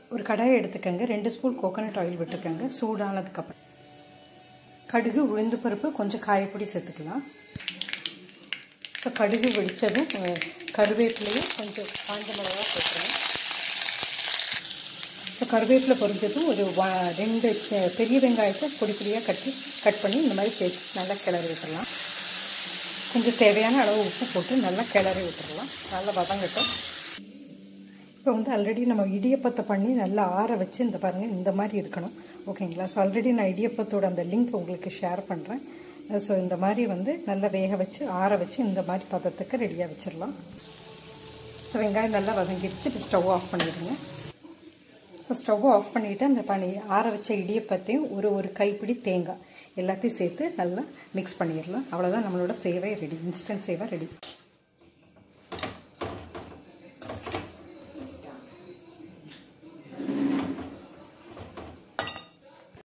ஒரு கடாயை எடுத்துக்கங்க ரெண்டு ஸ்பூன் கோகோனட் ஆயில் விட்டுருக்கங்க சூடானதுக்கப்புறம் கடுகு உளுந்து பருப்பு கொஞ்சம் காயப்பொடி சேர்த்துக்கலாம் ஸோ கடுகு வெடித்ததும் கருவேப்பிலையும் கொஞ்சம் காஞ்ச மிளகா சேர்க்குறேன் ஸோ கருவேப்பிலை பொரிஞ்சதும் ஒரு ரெண்டு பெரிய வெங்காயத்தை பொடி பொடியாக கட்டி கட் பண்ணி இந்த மாதிரி சேர்த்து நல்லா கிளறி விட்டுடலாம் கொஞ்சம் தேவையான அளவு உப்பு போட்டு நல்லா கிளறி விட்டுடலாம் நல்லா வதங்கட்டும் இப்போ வந்து ஆல்ரெடி நம்ம இடியப்பத்தை பண்ணி நல்லா ஆற வச்சு இந்த பாருங்கள் இந்த மாதிரி இருக்கணும் ஓகேங்களா ஸோ ஆல்ரெடி நான் இடியப்பத்தோட அந்த லிங்க் உங்களுக்கு ஷேர் பண்ணுறேன் ஸோ இந்த மாதிரி வந்து நல்லா வேக வச்சு ஆற வச்சு இந்த மாதிரி பதத்துக்கு ரெடியாக வச்சிடலாம் ஸோ வெங்காயம் நல்லா வதங்கிடுச்சு இப்போ ஸ்டவ் ஆஃப் பண்ணிடுங்க ஸோ ஸ்டவ் ஆஃப் பண்ணிவிட்டு அந்த பனி ஆற வச்ச இடியப்பத்தையும் ஒரு ஒரு கைப்பிடி தேங்காய் எல்லாத்தையும் சேர்த்து நல்லா மிக்ஸ் பண்ணிடலாம் அவ்வளோதான் நம்மளோட சேவை ரெடி இன்ஸ்டன்ட் சேவை ரெடி